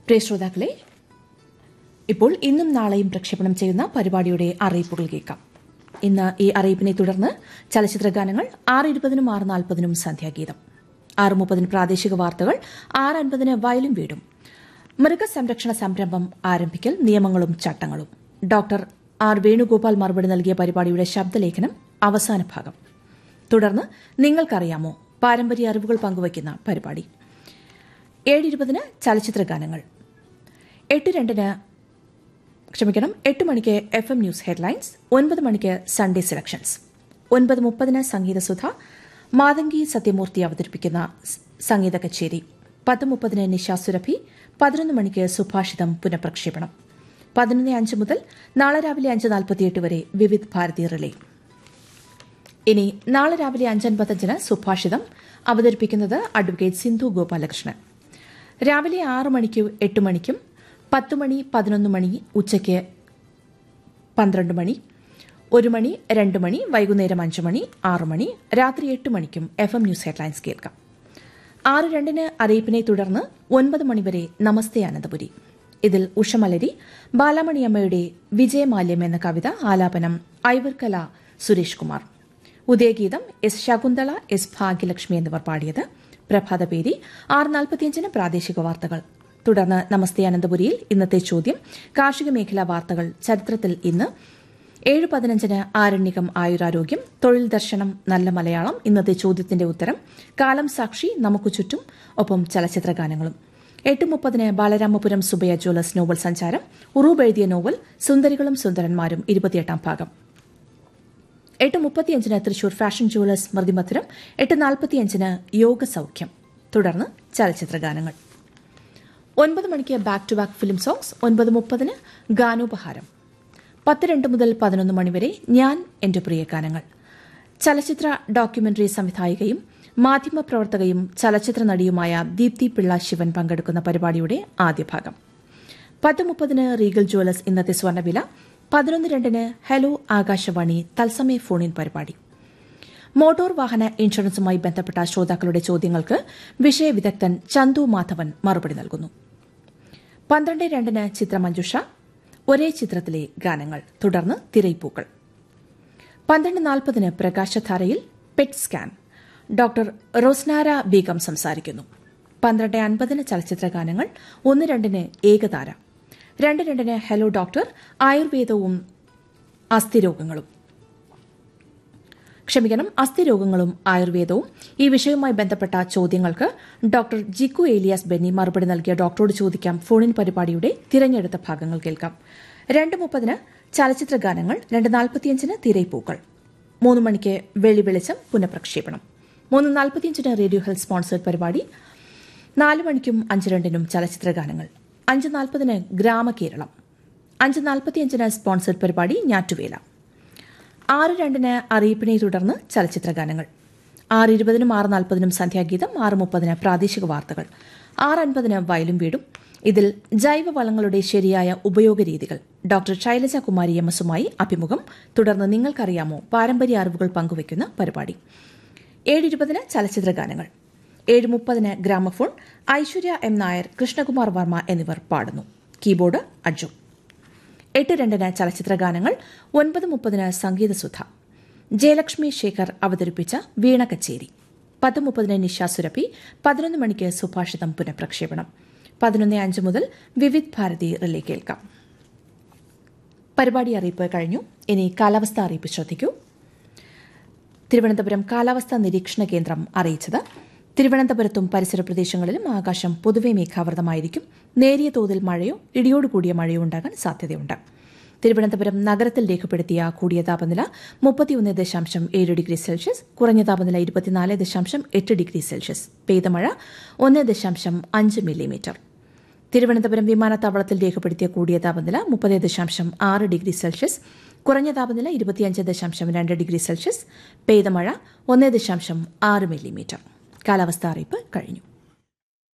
പ്രിയ ശ്രോതാക്കളെ ഇപ്പോൾ ഇന്നും നാളെയും പ്രക്ഷേപണം ചെയ്യുന്ന പരിപാടിയുടെ അറിയിപ്പുകൾ കേൾക്കാം ഇന്ന് ഈ അറിയിപ്പിനെ തുടർന്ന് ചലച്ചിത്ര ഗാനങ്ങൾ ആറ് ഇരുപതിനും ആറ് നാൽപ്പതിനും സന്ധ്യാഗീതം ആറ് മുപ്പതിന് പ്രാദേശിക വാർത്തകൾ ആറ് അൻപതിന് വയലും വീടും മൃഗസംരക്ഷണ സംരംഭം ആരംഭിക്കൽ നിയമങ്ങളും ചട്ടങ്ങളും ഡോക്ടർ ആർ വേണുഗോപാൽ മറുപടി നൽകിയ പരിപാടിയുടെ ശബ്ദലേഖനം അവസാന ഭാഗം തുടർന്ന് നിങ്ങൾക്കറിയാമോ പാരമ്പര്യ അറിവുകൾ പങ്കുവയ്ക്കുന്ന പരിപാടി ഏഴ് ഇരുപതിന് ചലച്ചിത്ര ഗാനങ്ങൾ എട്ട് രണ്ടിന് ക്ഷമിക്കണം എട്ട് മണിക്ക് എഫ് എം ന്യൂസ് ഹെഡ്ലൈൻസ് ഒൻപത് മണിക്ക് സൺഡേ സെലക്ഷൻസ് ഒൻപത് മുപ്പതിന് സംഗീതസുധ മാതങ്കി സത്യമൂർത്തി അവതരിപ്പിക്കുന്ന സ് സംഗീത കച്ചേരി പത്ത് മുപ്പതിന് നിശ സുരഭി പതിനൊന്ന് മണിക്ക് സുഭാഷിതം പുനഃപ്രക്ഷേപണം പതിനൊന്ന് അഞ്ച് മുതൽ നാളെ രാവിലെ അഞ്ച് നാൽപ്പത്തിയെട്ട് വരെ വിവിധ് ഭാരതി റിലേ ഇനി നാളെ രാവിലെ അഞ്ചൻപത്തഞ്ചിന് സുഭാഷിതം അവതരിപ്പിക്കുന്നത് അഡ്വക്കേറ്റ് സിന്ധു ഗോപാലകൃഷ്ണൻ രാവിലെ ആറ് മണിക്കും എട്ട് മണിക്കും പത്ത് മണി പതിനൊന്ന് മണി ഉച്ചയ്ക്ക് പന്ത്രണ്ട് മണി ഒരു മണി രണ്ട് മണി വൈകുന്നേരം അഞ്ച് മണി ആറ് മണി രാത്രി എട്ട് മണിക്കും എഫ് എം ന്യൂസ് ഹെഡ്ലൈൻസ് കേൾക്കാം ആറ് രണ്ടിന് അറിയിപ്പിനെ തുടർന്ന് ഒൻപത് മണിവരെ നമസ്തേ അനന്തപുരി ഇതിൽ ഉഷമലരി ബാലാമണിയമ്മയുടെ വിജയമാല്യം എന്ന കവിത ആലാപനം ഐവർകല സുരേഷ് കുമാർ ഉദയഗീതം എസ് ശകുന്തള എസ് ഭാഗ്യലക്ഷ്മി എന്നിവർ പാടിയത് പ്രഭാതപേരി ആറ് നാൽപ്പത്തിയഞ്ചിന് പ്രാദേശിക വാർത്തകൾ തുടർന്ന് നമസ്തേ അനന്തപുരിയിൽ ഇന്നത്തെ ചോദ്യം കാർഷിക മേഖലാ വാർത്തകൾ ചരിത്രത്തിൽ ഇന്ന് ഏഴ് പതിനഞ്ചിന് ആരണ്യകം ആയുരാരോഗ്യം തൊഴിൽ ദർശനം നല്ല മലയാളം ഇന്നത്തെ ചോദ്യത്തിന്റെ ഉത്തരം കാലം സാക്ഷി നമുക്ക് ചുറ്റും ഒപ്പം ചലച്ചിത്ര ഗാനങ്ങളും എട്ട് മുപ്പതിന് ബാലരാമപുരം സുബയ ജ്വല്ലേഴ്സ് നോവൽ സഞ്ചാരം ഉറൂബ് എഴുതിയ നോവൽ സുന്ദരികളും സുന്ദരന്മാരും ഇരുപത്തിയെട്ടാം ഭാഗം എട്ട് മുപ്പത്തിയഞ്ചിന് തൃശൂർ ഫാഷൻ ജുവലേഴ്സ് സ്മൃതിമധുരം എട്ട് നാൽപ്പത്തിയഞ്ചിന് യോഗ സൌഖ്യം തുടർന്ന് ചലച്ചിത്ര ഗാനങ്ങൾ ഒൻപത് മണിക്ക് back to back film songs ഒൻപത് മുപ്പതിന് ഗാനോപഹാരം പത്ത് രണ്ട് മുതൽ പതിനൊന്ന് മണിവരെ ഞാൻ എന്റെ പ്രിയ ഗാനങ്ങൾ ചലച്ചിത്ര ഡോക്യുമെന്ററി സംവിധായികയും മാധ്യമപ്രവർത്തകയും ചലച്ചിത്ര നടിയുമായ ദീപ്തി പിള്ള ശിവൻ പങ്കെടുക്കുന്ന പരിപാടിയുടെ ആദ്യ ഭാഗം പത്ത് മുപ്പതിന് റീഗൽ ജ്വല്ലേഴ്സ് ഇന്നത്തെ സ്വർണ്ണവില പതിനൊന്ന് രണ്ടിന് ഹലോ ആകാശവാണി തത്സമയ ഫോൺ ഇൻ പരിപാടി മോട്ടോർ വാഹന ഇൻഷുറൻസുമായി ബന്ധപ്പെട്ട ശ്രോതാക്കളുടെ ചോദ്യങ്ങൾക്ക് വിഷയവിദഗ്ധൻ ചന്തു മാധവൻ മറുപടി നൽകുന്നു പന്ത്രണ്ട് രണ്ടിന് ചിത്രമഞ്ജുഷ ഒരേ ചിത്രത്തിലെ ഗാനങ്ങൾ തുടർന്ന് തിരയിപ്പൂക്കൾ പന്ത്രണ്ട് നാൽപ്പതിന് പ്രകാശധാരയിൽ PET scan doctor Rosnara Begum സംസാരിക്കുന്നു പന്ത്രണ്ട് അൻപതിന് ചലച്ചിത്ര ഗാനങ്ങൾ ഒന്ന് രണ്ടിന് ഏകതാര രണ്ട് രണ്ടിന് ഹലോ ഡോക്ടർ ആയുർവേദവും അസ്ഥിരോഗങ്ങളും ക്ഷമിക്കണം അസ്ഥിരോഗങ്ങളും ആയുർവേദവും ഈ വിഷയവുമായി ബന്ധപ്പെട്ട ചോദ്യങ്ങൾക്ക് ഡോക്ടർ ജിക്കു ഏലിയാസ് ബെന്നി മറുപടി നൽകിയ ഡോക്ടറോട് ചോദിക്കാം ഫോണിൻ പരിപാടിയുടെ തിരഞ്ഞെടുത്ത ഭാഗങ്ങൾ കേൾക്കാം രണ്ട് മുപ്പതിന് ചലച്ചിത്ര ഗാനങ്ങൾ രണ്ട് നാൽപ്പത്തിയഞ്ചിന് തിരയിപ്പൂക്കൾ മൂന്ന് മണിക്ക് വെള്ളി വെളിച്ചം പുനഃപ്രക്ഷേപണം മൂന്ന് നാൽപ്പത്തിയഞ്ചിന് റേഡിയോ ഹെൽത്ത് സ്പോൺസേഡ് പരിപാടി നാല് മണിക്കും അഞ്ച് രണ്ടിനും ചലച്ചിത്ര ഗാനങ്ങൾ അഞ്ച് നാൽപ്പതിന് ഗ്രാമകേരളം അഞ്ച് നാൽപ്പത്തിയഞ്ചിന് സ്പോൺസേഡ് പരിപാടി ഞാറ്റുവേല ആറ് രണ്ടിന് അറിയിപ്പിനെ തുടർന്ന് ചലച്ചിത്ര ഗാനങ്ങൾ ആറ് ഇരുപതിനും ആറ് നാൽപ്പതിനും സന്ധ്യാഗീതം ആറ് മുപ്പതിന് പ്രാദേശിക വാർത്തകൾ ആറ് അൻപതിന് വയലും വീടും ഇതിൽ ജൈവവളങ്ങളുടെ ശരിയായ ഉപയോഗ രീതികൾ ഡോക്ടർ ശൈലജ കുമാരി എം എസുമായി അഭിമുഖം തുടർന്ന് നിങ്ങൾക്കറിയാമോ പാരമ്പര്യ അറിവുകൾ പങ്കുവയ്ക്കുന്ന പരിപാടി ഏഴ് ഇരുപതിന് ചലച്ചിത്ര ഗാനങ്ങൾ ഏഴ് മുപ്പതിന് ഗ്രാമഫോൺ ഐശ്വര്യ എം നായർ കൃഷ്ണകുമാർ വർമ്മ എന്നിവർ പാടുന്നു കീബോർഡ് അജു എട്ട് രണ്ടിന് ചലച്ചിത്ര ഗാനങ്ങൾ ഒൻപത് മുപ്പതിന് സംഗീതസുധ ജയലക്ഷ്മി ശേഖർ അവതരിപ്പിച്ച വീണ കച്ചേരി പത്ത് മുപ്പതിന് നിശ സുരഭി പതിനൊന്ന് മണിക്ക് സുഭാഷിതം പുനഃപ്രക്ഷേപണം പതിനൊന്ന് അഞ്ച് മുതൽ വിവിധ് ഭാരതി റിലേ കേൾക്കാം പരിപാടി അറിയിപ്പ് കഴിഞ്ഞു ഇനി കാലാവസ്ഥ അറിയിപ്പ് ശ്രദ്ധിക്കൂ തിരുവനന്തപുരം കാലാവസ്ഥാ നിരീക്ഷണ കേന്ദ്രം അറിയിച്ചത് തിരുവനന്തപുരത്തും പരിസര പ്രദേശങ്ങളിലും ആകാശം പൊതുവെ മേഘാവൃതമായിരിക്കും നേരിയ തോതിൽ മഴയോ ഇടിയോടുകൂടിയ മഴയോ ഉണ്ടാകാൻ സാധ്യതയുണ്ട് തിരുവനന്തപുരം നഗരത്തിൽ രേഖപ്പെടുത്തിയ കൂടിയ താപനില മുപ്പത്തിയൊന്ന് ദശാംശം ഏഴ് ഡിഗ്രി സെൽഷ്യസ് കുറഞ്ഞ താപനില ഇരുപത്തിനാല് ദശാംശം എട്ട് ഡിഗ്രി സെൽഷ്യസ് പെയ്ത മഴ ഒന്ന് ദശാംശം അഞ്ച് മില്ലിമീറ്റർ തിരുവനന്തപുരം വിമാനത്താവളത്തിൽ രേഖപ്പെടുത്തിയ കൂടിയ താപനില മുപ്പത് ദശാംശം ആറ് ഡിഗ്രി സെൽഷ്യസ് കുറഞ്ഞ താപനില ഇരുപത്തിയഞ്ച് ദശാംശം രണ്ട് ഡിഗ്രി സെൽഷ്യസ് പെയ്ത മഴ ഒന്ന് ദശാംശം ആറ് മില്ലിമീറ്റർ കാലാവസ്ഥാ അറിയിപ്പ് കഴിഞ്ഞു